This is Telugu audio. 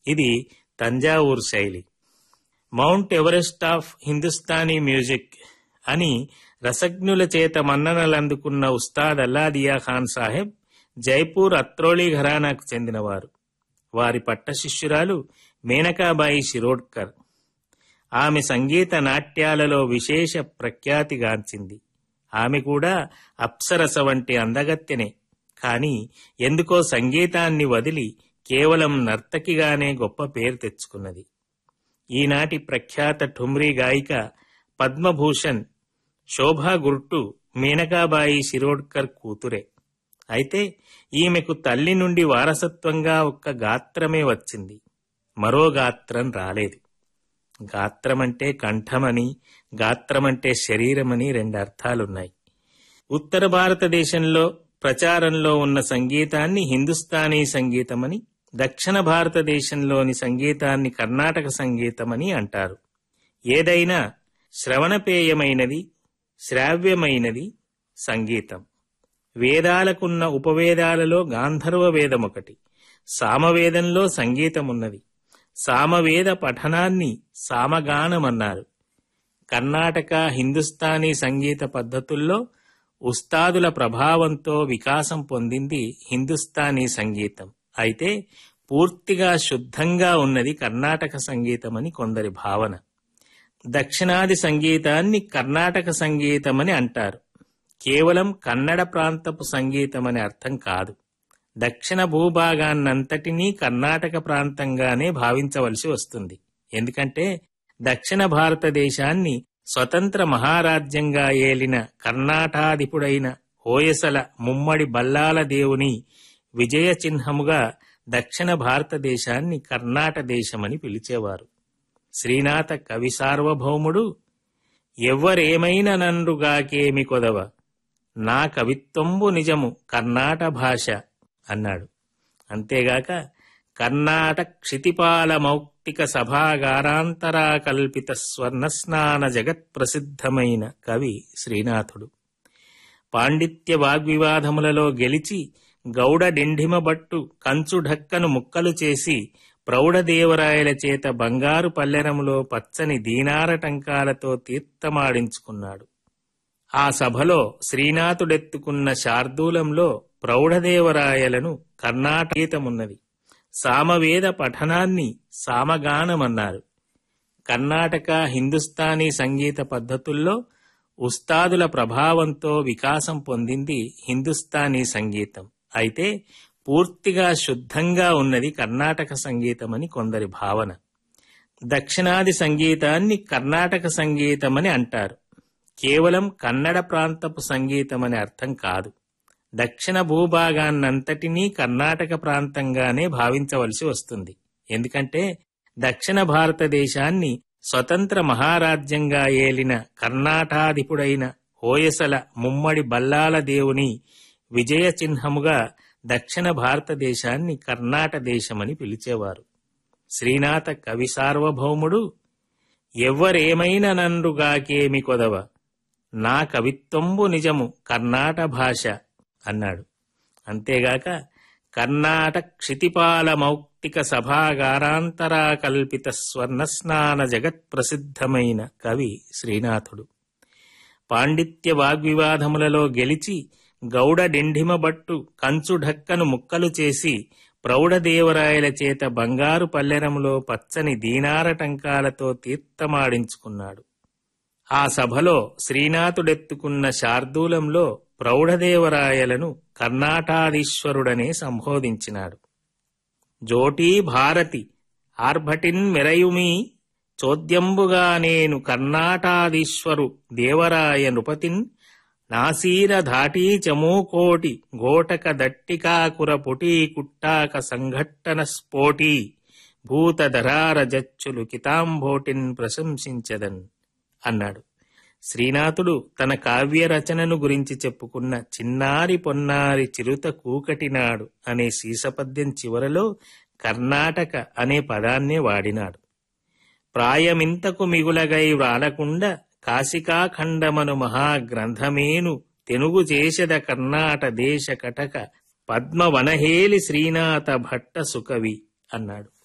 ఇది తంజావూర్ శైలి mount Everest of Hindustani music అని రసజ్ఞుల చేత మన్ననలందుకున్న ఉస్తాద్ అల్లాదియా ఖాన్ సాహెబ్ జైపూర్ అత్రోళీ ఘరానాకు చెందినవారు వారి పట్టశిష్యురాలు మేనకాబాయి శిరోడ్కర్ ఆమె సంగీత నాట్యాలలో విశేష ప్రఖ్యాతిగాంచింది ఆమె కూడా అప్సరస వంటి అందగత్తెనే కాని ఎందుకో సంగీతాన్ని వదిలి కేవలం నర్తకిగానే గొప్ప పేరు తెచ్చుకున్నది ఈనాటి ప్రఖ్యాత ఠుమ్రీ గాయిక పద్మభూషణ్ శోభా గుర్టు మేనకాబాయి శిరోడ్కర్ కూతురే అయితే ఈమెకు తల్లి నుండి వారసత్వంగా ఒక్క గాత్రమే వచ్చింది మరో గాత్రం రాలేదు గాత్రమంటే కంఠమని గాత్రమంటే శరీరమని రెండు అర్థాలున్నాయి ఉత్తర భారతదేశంలో ప్రచారంలో ఉన్న సంగీతాన్ని హిందుస్థానీ సంగీతమని దక్షిణ భారతదేశంలోని సంగీతాన్ని కర్ణాటక సంగీతమని అంటారు ఏదైనా శ్రవణపేయమైనది శ్రావ్యమైనది సంగీతం వేదాలకున్న ఉపవేదాలలో గాంధర్వ వేదం ఒకటి సామవేదంలో సంగీతమున్నది సామవేద పఠనాన్ని సామగానమన్నారు కర్ణాటక హిందుస్థానీ సంగీత పద్ధతుల్లో ఉస్తాదుల ప్రభావంతో వికాసం పొందింది హిందుస్థానీ సంగీతం అయితే పూర్తిగా శుద్ధంగా ఉన్నది కర్ణాటక సంగీతమని కొందరి భావన దక్షిణాది సంగీతాన్ని కర్ణాటక సంగీతమని అంటారు కేవలం కన్నడ ప్రాంతపు సంగీతమని అర్థం కాదు దక్షిణ భూభాగాన్నంతటినీ కర్ణాటక ప్రాంతంగానే భావించవలసి వస్తుంది ఎందుకంటే దక్షిణ భారతదేశాన్ని స్వతంత్ర మహారాజ్యంగా ఏలిన కర్ణాటాధిపుడైన హోయసల ముమ్మడి బల్లాల దేవుని విజయ చిహ్నముగా దక్షిణ భారతదేశాన్ని కర్ణాట దేశమని పిలిచేవారు శ్రీనాథ కవి సార్వభౌముడు ఎవ్వరేమైనా నన్రుగాకేమి కొదవ నా కవిత్వంబు నిజము కర్ణాట భాష అన్నాడు అంతేగాక కర్ణాట క్షితిపాల మౌక్తిక సభాగారాంతరా కల్పిత స్వర్ణస్నాన జగత్ ప్రసిద్ధమైన కవి శ్రీనాథుడు పాండిత్య వాగ్వివాదములలో గెలిచి గౌడ డిండిమబట్టు కంచు ఢక్కను ముక్కలు చేసి ప్రౌఢదేవరాయల చేత బంగారు పల్లెరములో పచ్చని దీనారటంకాలతో తీర్థమాడించుకున్నాడు ఆ సభలో శ్రీనాథుడెత్తుకున్న శార్దూలంలో ప్రౌఢదేవరాయలను కర్ణాటకీతమున్నది సామవేద పఠనాన్ని సామగానమన్నారు కర్ణాటక హిందుస్థానీ సంగీత పద్ధతుల్లో ఉస్తాదుల ప్రభావంతో వికాసం పొందింది హిందుస్థానీ సంగీతం అయితే పూర్తిగా శుద్ధంగా ఉన్నది కర్ణాటక సంగీతమని కొందరి భావన దక్షిణాది సంగీతాన్ని కర్ణాటక సంగీతమని అంటారు కేవలం కన్నడ ప్రాంతపు సంగీతమని అర్థం కాదు దక్షిణ భూభాగాన్నంతటినీ కర్ణాటక ప్రాంతంగానే భావించవలసి వస్తుంది ఎందుకంటే దక్షిణ భారతదేశాన్ని స్వతంత్ర మహారాజ్యంగా ఏలిన కర్ణాటాధిపుడైన హోయసల ముమ్మడి బల్లాల దేవుని విజయ చిహ్నముగా దక్షిణ భారతదేశాన్ని కర్ణాట దేశమని పిలిచేవారు శ్రీనాథ కవి సార్వభౌముడు ఎవ్వరేమైనా నన్రుగాకేమి కొదవ నా కవిత్వంబు నిజము కర్ణాట భాష అన్నాడు అంతేగాక కర్ణాట క్షితిపాల మౌక్తిక సభాగారాంతరా కల్పిత స్వర్ణస్నాన జగత్ ప్రసిద్ధమైన కవి శ్రీనాథుడు పాండిత్య వాగ్వివాదములలో గెలిచి గౌడ డిండిమబట్టు కంచు ఢక్కను ముక్కలు చేసి ప్రౌఢదేవరాయల చేత బంగారు పల్లెరములో పచ్చని దీనారటంకాలతో తీర్థమాడించుకున్నాడు ఆ సభలో శ్రీనాథుడెత్తుకున్న శార్దూలంలో ప్రౌఢదేవరాయలను కర్ణాటాధీశ్వరుడనే సంబోధించినాడు జోటీ భారతి ఆర్భటిన్ మెరయుమీ చోద్యంబుగా నేను కర్ణాటాధీశ్వరు దేవరాయ నృపతిన్ నాసీర ధాటీ చమూకోటి ఘోటక దట్టికాకుర పుటీ కుట్టాక సంఘట్టన స్ఫోటీ భూతధరార జచ్చులు కితాంభోటిన్ ప్రశంసించదన్ అన్నాడు శ్రీనాథుడు తన కావ్య రచనను గురించి చెప్పుకున్న చిన్నారి పొన్నారి చిరుత కూకటినాడు అనే శీసపద్యం చివరలో కర్ణాటక అనే పదాన్నే వాడినాడు ప్రాయమింతకు మిగులగై వ్రాలకుండా కాశికాఖండమను మహాగ్రంథమేను తెనుగు చేసెద కర్ణాట దేశ కటక పద్మవనహేలి శ్రీనాథ భట్ట సుకవి అన్నాడు